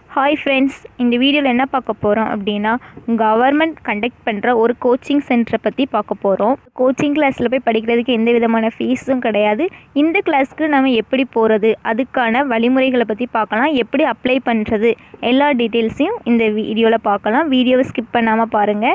hi friends இந்த வீடியோவில் என்ன பார்க்க போகிறோம் அப்படின்னா கவர்மெண்ட் கண்டக்ட் பண்ணுற ஒரு கோச்சிங் சென்டரை பற்றி பார்க்க போகிறோம் கோச்சிங் கிளாஸில் போய் படிக்கிறதுக்கு எந்த விதமான ஃபீஸும் கிடையாது இந்த கிளாஸ்க்கு நம்ம எப்படி போகிறது அதுக்கான வழிமுறைகளை பற்றி பார்க்கலாம் எப்படி அப்ளை பண்ணுறது எல்லா டீட்டெயில்ஸையும் இந்த வீடியோவில் பார்க்கலாம் வீடியோவை ஸ்கிப் பண்ணாமல் பாருங்கள்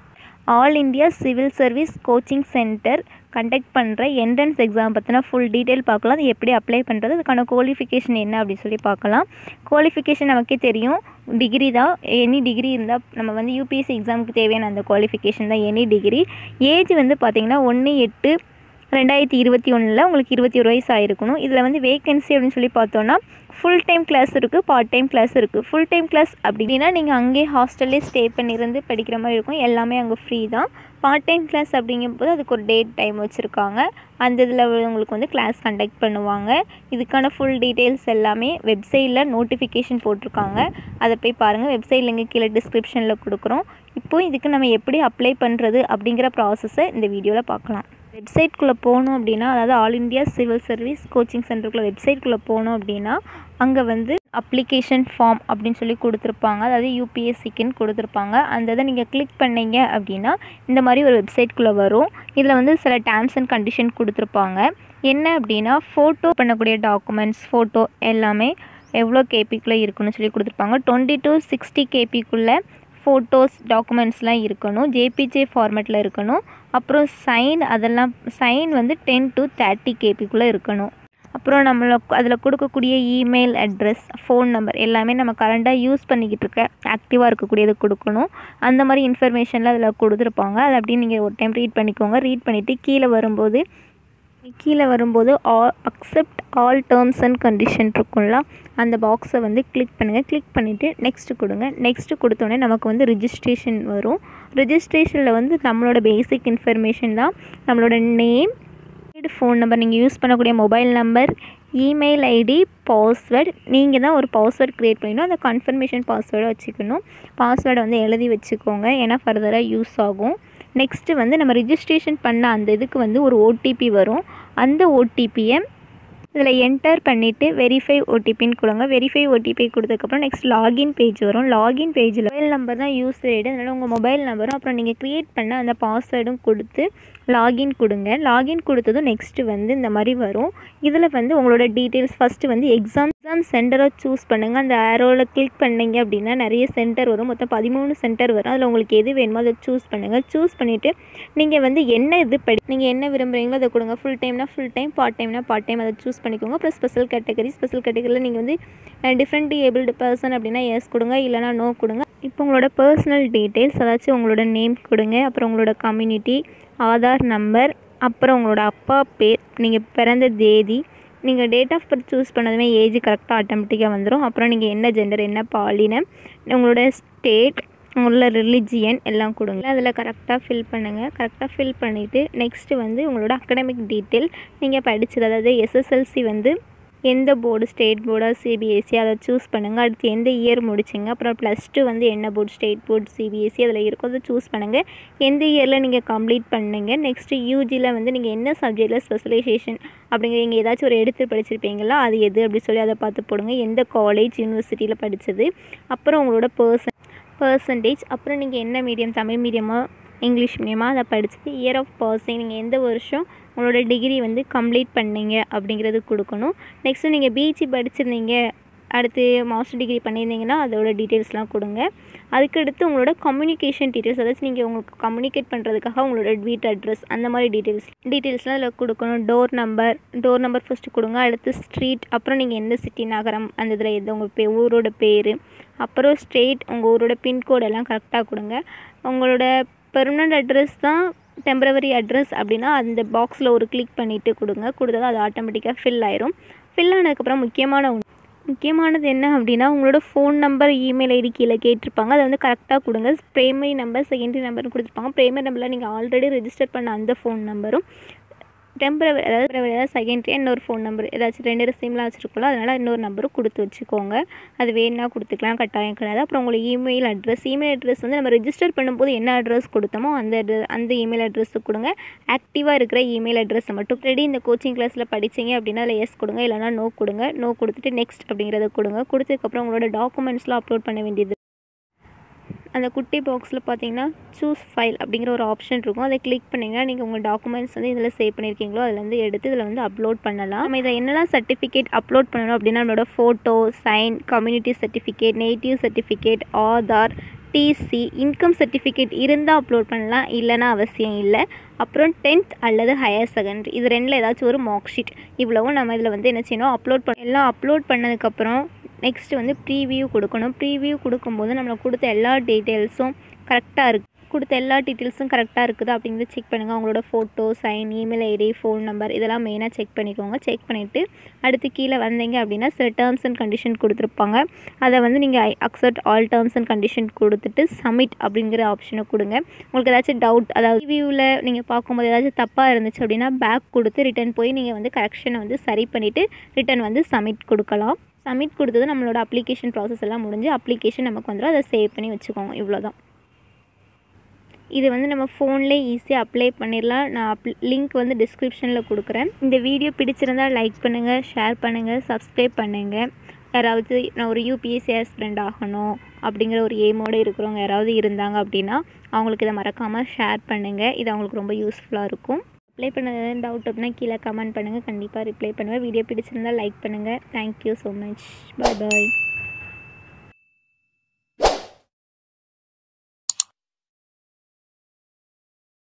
all India civil service coaching centre conduct பண்ணுற என்ட்ரன்ஸ் எக்ஸாம் பற்றின ஃபுல் டீட்டெயில் பார்க்கலாம் அது எப்படி அப்ளை பண்ணுறது அதுக்கான குவாலிஃபிகேஷன் என்ன அப்படின்னு சொல்லி பார்க்கலாம் குவாலிஃபிகேஷன் நமக்கே தெரியும் டிகிரி தான் எனி டிகிரி இருந்தால் நம்ம வந்து யூபிஎஸ்சி எக்ஸாமுக்கு தேவையான அந்த குவாலிஃபிகேஷன் தான் எனி டிகிரி ஏஜ் வந்து பார்த்திங்கன்னா ஒன்று எட்டு ரெண்டாயிரத்தி இருபத்தி ஒன்றில் உங்களுக்கு இருபத்தி ஒரு வயசு ஆயிருக்கணும் இதில் வந்து வேகன்சி அப்படின்னு சொல்லி பார்த்தோன்னா ஃபுல் டைம் கிளாஸ் இருக்குது பார்ட் டைம் கிளாஸ் இருக்குது ஃபுல் டைம் கிளாஸ் அப்படின்னா நீங்கள் அங்கேயே ஹாஸ்டல்லே ஸ்டே பண்ணியிருந்து படிக்கிற மாதிரி இருக்கும் எல்லாமே அங்கே ஃப்ரீ தான் பார்ட் டைம் கிளாஸ் அப்படிங்கும்போது அதுக்கு ஒரு டேட் டைம் வச்சுருக்காங்க அந்த இதில் உங்களுக்கு வந்து கிளாஸ் கண்டக்ட் பண்ணுவாங்க இதுக்கான ஃபுல் டீட்டெயில்ஸ் எல்லாமே வெப்சைட்டில் நோட்டிஃபிகேஷன் போட்டிருக்காங்க அதை போய் பாருங்கள் வெப்சைட் லிங்க் கீழே டிஸ்கிரிப்ஷனில் கொடுக்குறோம் இப்போ இதுக்கு நம்ம எப்படி அப்ளை பண்ணுறது அப்படிங்கிற ப்ராசஸை இந்த வீடியோவில் பார்க்கலாம் வெப்சைட்குள்ளே போகணும் அப்படின்னா அதாவது all India civil service coaching சென்டருக்குள்ளே வெப்சைட்குள்ளே போகணும் அப்படின்னா அங்கே வந்து அப்ளிகேஷன் ஃபார்ம் அப்படின்னு சொல்லி கொடுத்துருப்பாங்க அதாவது யூபிஎஸ்சிக்குன்னு கொடுத்துருப்பாங்க அந்த இதை நீங்கள் கிளிக் பண்ணீங்க அப்படின்னா இந்த மாதிரி ஒரு வெப்சைட்குள்ளே வரும் இதில் வந்து சில டேர்ம்ஸ் அண்ட் கண்டிஷன் கொடுத்துருப்பாங்க என்ன அப்படின்னா ஃபோட்டோ பண்ணக்கூடிய டாக்குமெண்ட்ஸ் ஃபோட்டோ எல்லாமே எவ்வளோ கேபிக்குள்ளே இருக்குன்னு சொல்லி கொடுத்துருப்பாங்க டுவெண்ட்டி டு சிக்ஸ்டி கேபிக்குள்ளே ஃபோட்டோஸ் டாக்குமெண்ட்ஸ்லாம் இருக்கணும் ஜேபிஜே ஃபார்மேட்டில் இருக்கணும் அப்புறம் சைன் அதெல்லாம் சைன் வந்து டென் டு தேர்ட்டி கேபிக்குள்ளே இருக்கணும் அப்புறம் நம்மளை அதில் கொடுக்கக்கூடிய இமெயில் அட்ரஸ் ஃபோன் நம்பர் எல்லாமே நம்ம கரண்ட்டாக யூஸ் பண்ணிக்கிட்டு இருக்க ஆக்டிவாக இருக்கக்கூடியது கொடுக்கணும் அந்த மாதிரி இன்ஃபர்மேஷனில் அதில் கொடுத்துருப்பாங்க அதை அப்படியே நீங்கள் ஒரு டைம் ரீட் பண்ணிக்கோங்க ரீட் பண்ணிவிட்டு கீழே வரும்போது கீழே வரும்போது all accept all terms and condition இருக்கும்ல அந்த பாக்ஸை வந்து கிளிக் பண்ணுங்கள் கிளிக் பண்ணிவிட்டு நெக்ஸ்ட்டு கொடுங்க நெக்ஸ்ட்டு கொடுத்தோடனே நமக்கு வந்து ரிஜிஸ்ட்ரேஷன் வரும் ரிஜிஸ்ட்ரேஷனில் வந்து நம்மளோட பேசிக் இன்ஃபர்மேஷன் தான் நம்மளோட நேம் ஃபோன் நம்பர் நீங்கள் யூஸ் பண்ணக்கூடிய mobile number email ID password நீங்கள் தான் ஒரு பாஸ்வேர்ட் க்ரியேட் பண்ணிடணும் அந்த கன்ஃபர்மேஷன் பாஸ்வேர்டை வச்சுக்கணும் பாஸ்வேர்டை வந்து எழுதி வச்சுக்கோங்க ஏன்னா ஃபர்தராக யூஸ் ஆகும் நெக்ஸ்ட்டு வந்து நம்ம ரிஜிஸ்ட்ரேஷன் பண்ண அந்த இதுக்கு வந்து ஒரு ஓடிபி வரும் அந்த ஓடிபியை இதில் என்டர் பண்ணிவிட்டு வெரிஃபை ஓடிபின்னு கொடுங்க வெரிஃபை ஓடிபி கொடுத்ததுக்கப்புறம் நெக்ஸ்ட் லாகின் பேஜ் வரும் லாகின் பேஜில் மொபைல் நம்பர் தான் யூஸ் ஐடி அதனால் உங்கள் மொபைல் நம்பரும் அப்புறம் நீங்கள் க்ரியேட் பண்ண அந்த பாஸ்வேர்டும் கொடுத்து லாகின் கொடுங்க லாகின் கொடுத்ததும் நெக்ஸ்ட்டு வந்து இந்த மாதிரி வரும் இதில் வந்து உங்களோட டீட்டெயில்ஸ் ஃபஸ்ட்டு வந்து எக்ஸாம் எக்ஸாம் சென்டரை சூஸ் பண்ணுங்கள் அந்த ஆரோவில் கிளிக் பண்ணீங்க அப்படின்னா நிறைய சென்டர் வரும் மொத்தம் பதிமூணு சென்டர் வரும் அதில் உங்களுக்கு எது வேணுமோ அதை சூஸ் பண்ணுங்கள் சூஸ் பண்ணிவிட்டு நீங்கள் வந்து என்ன இது படி நீங்கள் என்ன விரும்புகிறீங்களோ அதை கொடுங்க ஃபுல் டைம்னா ஃபுல் டைம் பார்ட் டைம்னா பார்ட் டைம் அதை சூஸ் பண்ணிக்கோங்க அப்புறம் ஸ்பெஷல் கேட்டகரி ஸ்பெஷல் கேட்டகரியில் நீங்கள் வந்து டிஃப்ரெண்ட் ஏபிள்டு பர்சன் அப்படின்னா எஸ் கொடுங்க இல்லைனா நோ கொடுங்க இப்போ உங்களோட பர்சனல் டீட்டெயில்ஸ் அதாச்சும் உங்களோட நேம் கொடுங்க அப்புறம் உங்களோட கம்யூனிட்டி ஆதார் நம்பர் அப்புறம் உங்களோட அப்பா பேர் நீங்கள் பிறந்த தேதி நீங்கள் டேட் ஆஃப் பர்த் சூஸ் பண்ணதுமே ஏஜ் கரெக்டாக ஆட்டோமேட்டிக்காக வந்துடும் அப்புறம் நீங்கள் என்ன ஜெண்டர் என்ன பாலினம் உங்களோட ஸ்டேட் உங்களோட ரிலிஜியன் எல்லாம் கொடுங்க அதில் கரெக்டாக ஃபில் பண்ணுங்கள் கரெக்டாக ஃபில் பண்ணிவிட்டு நெக்ஸ்ட்டு வந்து உங்களோட அகடமிக் டீட்டெயில் நீங்கள் படித்தது அதாவது எஸ்எஸ்எல்சி வந்து எந்த போர்டு ஸ்டேட் போர்டா சிபிஎஸ்சி அதை சூஸ் பண்ணுங்கள் அடுத்து எந்த இயர் முடிச்சிங்க அப்புறம் ப்ளஸ் டூ வந்து என்ன போர்டு ஸ்டேட் போர்டு சிபிஎஸ்சி அதில் இருக்கோ அதை சூஸ் பண்ணுங்கள் எந்த இயரில் நீங்கள் கம்ப்ளீட் பண்ணுங்க நெக்ஸ்ட்டு யூஜியில் வந்து நீங்கள் என்ன சப்ஜெக்டில் ஸ்பெஷலைசேஷன் அப்படிங்கிற நீங்கள் ஏதாச்சும் ஒரு எடுத்து படிச்சிருப்பீங்களா அது எது அப்படி சொல்லி அதை பார்த்து போடுங்க எந்த காலேஜ் யூனிவர்சிட்டியில் படித்தது அப்புறம் உங்களோட பர்சன் பர்சன்டேஜ் அப்புறம் நீங்கள் என்ன மீடியம் தமிழ் மீடியமாக இங்கிலீஷ் மீடியமாக அதை படித்தது இயர் ஆஃப் பாசிங் நீங்கள் எந்த வருஷம் உங்களோட டிகிரி வந்து கம்ப்ளீட் பண்ணீங்க அப்படிங்கிறது கொடுக்கணும் நெக்ஸ்ட்டு நீங்கள் பிஜி படிச்சிருந்தீங்க அடுத்து மாஸ்டர் டிகிரி பண்ணியிருந்தீங்கன்னா அதோட டீட்டெயில்ஸ்லாம் கொடுங்க அதுக்கடுத்து உங்களோட கம்யூனிகேஷன் டீட்டெயில்ஸ் அதாச்சும் நீங்கள் உங்களுக்கு கம்யூனிகேட் பண்ணுறதுக்காக உங்களோட வீட் அட்ரஸ் அந்த மாதிரி டீட்டெயில்ஸ் டீட்டெயில்ஸ்லாம் அதில் கொடுக்கணும் door number door number first கொடுங்க அடுத்து ஸ்ட்ரீட் அப்புறம் நீங்கள் எந்த சிட்டி நகரம் அந்த இதில் எது உங்கள் பே ஊரோட பேர் அப்புறம் ஸ்டேட் உங்கள் ஊரோட பின்கோடு எல்லாம் கரெக்டாக கொடுங்க உங்களோட பெர்மனண்ட் அட்ரஸ் தான் டெம்பரவரி அட்ரஸ் அப்படின்னா அந்த பாக்ஸில் ஒரு கிளிக் பண்ணிவிட்டு கொடுங்க கொடுத்தா அது ஆட்டோமேட்டிக்காக ஃபில் ஆயிரும் ஃபில் ஆனதுக்கப்புறம் முக்கியமான ஒன்று முக்கியமானது என்ன அப்படின்னா உங்களோட ஃபோன் நம்பர் இமெயில் ஐடி கீழே கேட்டிருப்பாங்க அதை வந்து கரெக்டாக கொடுங்க ப்ரைமரி நம்பர் செகண்டரி நம்பர்னு கொடுத்துருப்பாங்க ப்ரைமரி நம்பரில் நீங்கள் ஆல்ரெடி ரெஜிஸ்டர் பண்ண அந்த ஃபோன் நம்பரும் டெம்பரவரி அதாவது temporary அதாவது செகண்ட்ரி இன்னொரு ஃபோன் நம்பர் ஏதாச்சும் ரெண்டு சிம்லாம் வச்சுருக்கோம்ல அதனால் இன்னொரு நம்பரும் கொடுத்து வச்சுக்கோங்க அது வேணும்னா கொடுத்துக்கலாம் கட்டாயம் கிடையாது அப்புறம் உங்களுக்கு இமெயில் அட்ரஸ் இமெயில் அட்ரஸ் வந்து நம்ம ரெஜிஸ்டர் பண்ணும்போது என்ன அட்ரஸ் கொடுத்தோமோ அந்த address- அந்த இமெயில் அட்ரஸ் கொடுங்க ஆக்டிவாக இருக்கிற இமெயில் அட்ரஸை மட்டும் ரெடி இந்த கோச்சிங் கிளாஸில் படிச்சீங்க அப்படின்னா அதில் எஸ் கொடுங்க இல்லைனா நோ கொடுங்க நோ கொடுத்துட்டு நெக்ஸ்ட் அப்படிங்கிறத கொடுங்க கொடுத்ததுக்கப்புறம் உங்களோட டாக்குமெண்ட்ஸ்லாம் அப்லோட் பண்ண வேண்டியது அந்த குட்டி பாக்ஸில் பார்த்தீங்கன்னா சூஸ் ஃபைல் அப்படிங்கிற ஒரு ஆப்ஷன் இருக்கும் அதை கிளிக் பண்ணிங்கன்னா நீங்கள் உங்கள் டாக்குமெண்ட்ஸ் வந்து இதில் சேவ் பண்ணியிருக்கீங்களோ அதில் வந்து எடுத்து இதில் வந்து அப்லோட் பண்ணலாம் நம்ம இதில் என்னெல்லாம் சர்டிஃபிகேட் அப்லோட் பண்ணணும் அப்படின்னா நம்மளோட photo sign community certificate native certificate Aadhaar TC income certificate இருந்தால் அப்லோட் பண்ணலாம் இல்லைன்னா அவசியம் இல்லை அப்புறம் டென்த் அல்லது ஹையர் செகண்டரி இது ரெண்டில் ஏதாச்சும் ஒரு மார்க் ஷீட் இவ்வளவும் நம்ம இதில் வந்து என்ன செய்யணும் அப்லோட் பண்ண எல்லாம் அப்லோட் பண்ணதுக்கப்புறம் நெக்ஸ்ட் வந்து ப்ரீவியூ கொடுக்கணும் ப்ரீவியூ கொடுக்கும்போது நம்மளுக்கு கொடுத்த எல்லா டீட்டெயில்ஸும் கரெக்டாக இருக்கு கொடுத்த எல்லா டீட்டெயில்ஸும் கரெக்டாக இருக்குது அப்படிங்கிறத செக் பண்ணுங்கள் அவங்களோட photo sign email ID phone number இதெல்லாம் மெயினாக செக் பண்ணிக்கோங்க செக் பண்ணிவிட்டு அடுத்து கீழே வந்தீங்க அப்படின்னா சில டேர்ம்ஸ் அண்ட் கண்டிஷன் கொடுத்துருப்பாங்க அதை வந்து நீங்கள் accept all terms and condition கொடுத்துட்டு சப்மிட் அப்படிங்கிற ஆப்ஷனை கொடுங்க உங்களுக்கு ஏதாச்சும் டவுட் அதாவது ரிவ்யூவில் நீங்கள் பார்க்கும்போது ஏதாச்சும் தப்பாக இருந்துச்சு அப்படின்னா பேக் கொடுத்து ரிட்டன் போய் நீங்கள் வந்து கரெக்ஷனை வந்து சரி பண்ணிவிட்டு ரிட்டன் வந்து சப்மிட் கொடுக்கலாம் சப்மிட் கொடுத்தது நம்மளோட அப்ளிகேஷன் ப்ராசஸ் எல்லாம் முடிஞ்சு அப்ளிகேஷன் நமக்கு வந்துடும் அதை சேவ் பண்ணி வச்சுக்கோங்க இவ்வளோதான் இது வந்து நம்ம ஃபோன்லேயே ஈஸியாக அப்ளை பண்ணிடலாம் நான் அப் லிங்க் வந்து டிஸ்கிரிப்ஷனில் கொடுக்குறேன் இந்த வீடியோ பிடிச்சிருந்தால் லைக் பண்ணுங்கள் ஷேர் பண்ணுங்கள் சப்ஸ்கிரைப் பண்ணுங்கள் யாராவது நான் ஒரு யூபிஎஸ்சி ஆஸ்பிரண்ட் ஆகணும் அப்படிங்கிற ஒரு எய்மோடு இருக்கிறவங்க யாராவது இருந்தாங்க அப்படின்னா அவங்களுக்கு இதை மறக்காமல் ஷேர் பண்ணுங்கள் இது அவங்களுக்கு ரொம்ப யூஸ்ஃபுல்லாக இருக்கும் அப்ளை பண்ண டவுட் அப்படின்னா கீழே கமெண்ட் பண்ணுங்கள் கண்டிப்பாக ரிப்ளை பண்ணுவேன் வீடியோ பிடிச்சிருந்தால் லைக் பண்ணுங்கள் தேங்க்யூ ஸோ மச் பாய் பாய்